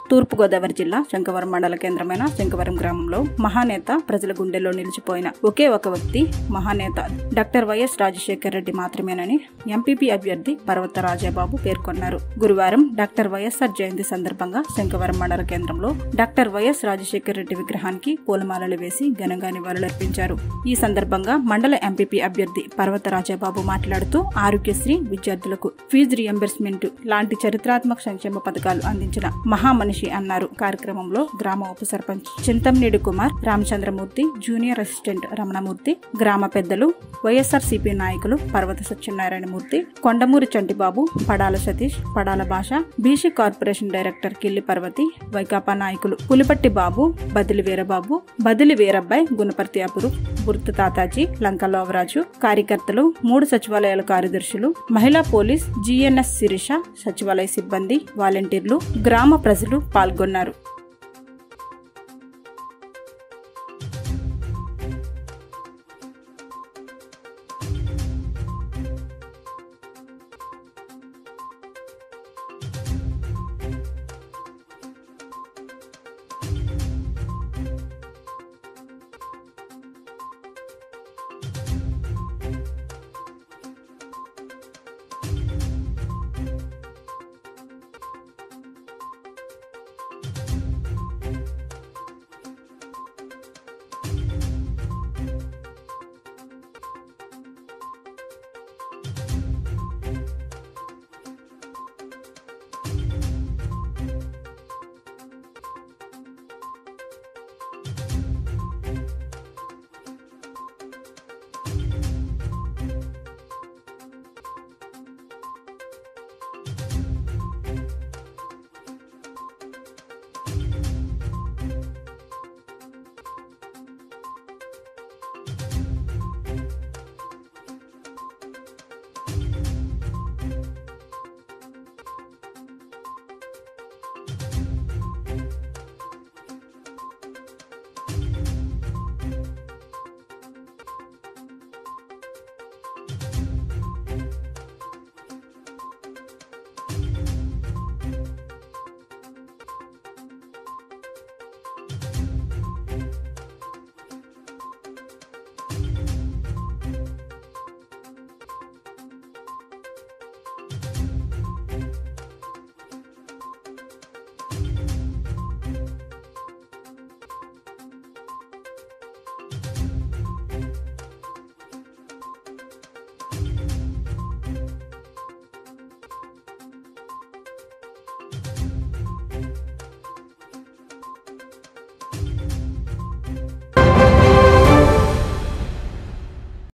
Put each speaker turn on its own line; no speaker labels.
తూర్పుగోదావరి జిల్లా శంకవరం మండల కేంద్రమైన శంకవరం గ్రామంలో మహానేత ప్రజల గుండెల్లో నిలిచిపోయిన ఒకే ఒక వ్యక్తి మహానేత డాక్టర్ వైఎస్ రాజశేఖర్ రెడ్డి మాత్రమేనని ఎంపీపీ అభ్యర్థి పర్వత రాజాబాబు పేర్కొన్నారు గురువారం డాక్టర్ వైఎస్ఆర్ జయంతి సందర్భంగా శంకవరం మండల కేంద్రంలో డాక్టర్ వైఎస్ రాజశేఖర్ రెడ్డి విగ్రహానికి పూలమాలలు వేసి ఘనంగా నివాళులర్పించారు ఈ సందర్భంగా మండల ఎంపీపీ అభ్యర్థి పర్వత రాజాబాబు మాట్లాడుతూ ఆరోగ్యశ్రీ విద్యార్థులకు ఫీజు రియంబర్స్మెంట్ లాంటి చరిత్రాత్మక సంక్షేమ పథకాలు అందించిన మహామనిషి అన్నారు కార్యక్రమంలో గ్రామ ఉప సర్పంచ్ చింతంనేడు కుమార్ రామచంద్రమూర్తి జూనియర్ అసిస్టెంట్ రమణమూర్తి గ్రామ పెద్దలు వైఎస్ఆర్ సిపి నాయకులు పర్వత సత్యనారాయణమూర్తి కొండమూరి చంటిబాబు పడాల సతీష్ పడాల భాష బీసీ కార్పొరేషన్ డైరెక్టర్ కిల్లి పర్వతి వైకాపా నాయకులు పులిపట్టి బాబు బదిలి వీరబాబు బదిలి వీరబ్బాయి గుణపర్తి అపురు బుర్త తాతాజీ లంక లోవరాజు కార్యకర్తలు మూడు సచివాలయాల కార్యదర్శులు మహిళా పోలీస్ జిఎన్ఎస్ శిరీష సచివాలయ సిబ్బంది వాలంటీర్లు గ్రామ ప్రజలు పాల్గొన్నారు